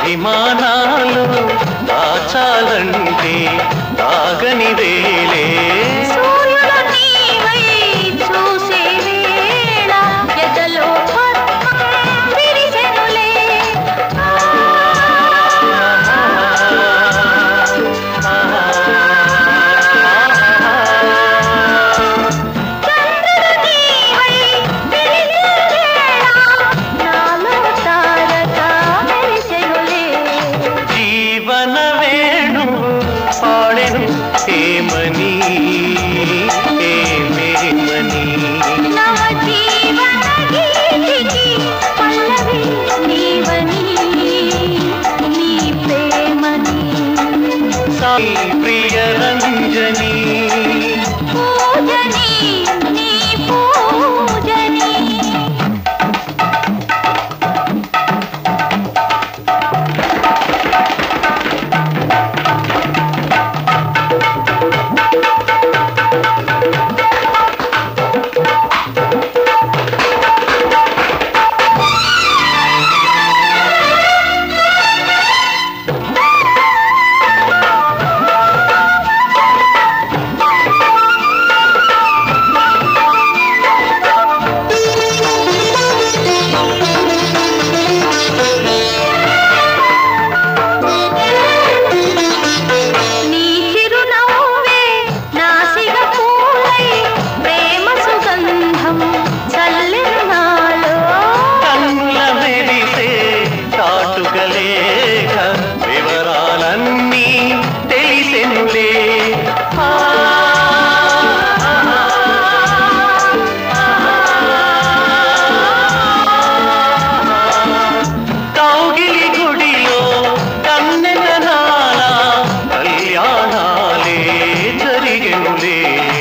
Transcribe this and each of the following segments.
అభిమానాలు దాచాలంటే తాగని వేలే సూర్యుడు నీవై చూసే వేళ ఎదలో పద్మం విరిసెనులే. చంద్రుడు నీవై వెలిగే వేళ నాలో తారక మెరిసెనులే. జీవన వేణు పాడెను ఏమని ఏమేమని నవ జీవన గీతికి పల్లవి నీవని నీ ప్రేమని సాయి ప్రియ రంజని పూజని నీ పూజని నీ చిరునవ్వే నాసిక పూలై ప్రేమ సుగంధం చల్లెను నాలో కన్నుల మెరిసే చాటుగలేక వివరాలన్నీ తెలిసెనులే ఆ, కౌగిలి గుడిలో కన్నెగనాల కళ్యాణాలే జరిగెనులే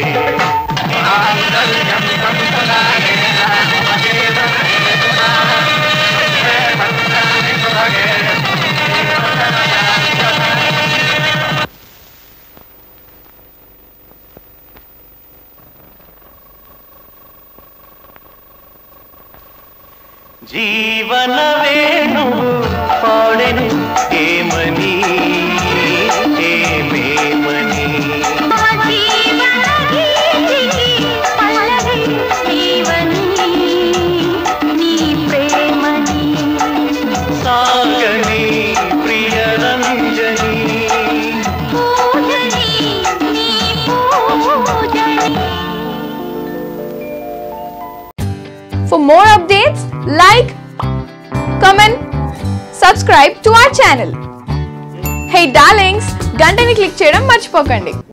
జీవన వేణు పాడెను ఏమని ఏమేమని నవ జీవన గీతికి పల్లవి నీవని నీ ప్రేమని సాగని ప్రియ రంజని పూజని నీ పూజని For more updates, like, comment, subscribe to our channel. Hey darlings, గంటని click చేయడం మర్చిపోకండి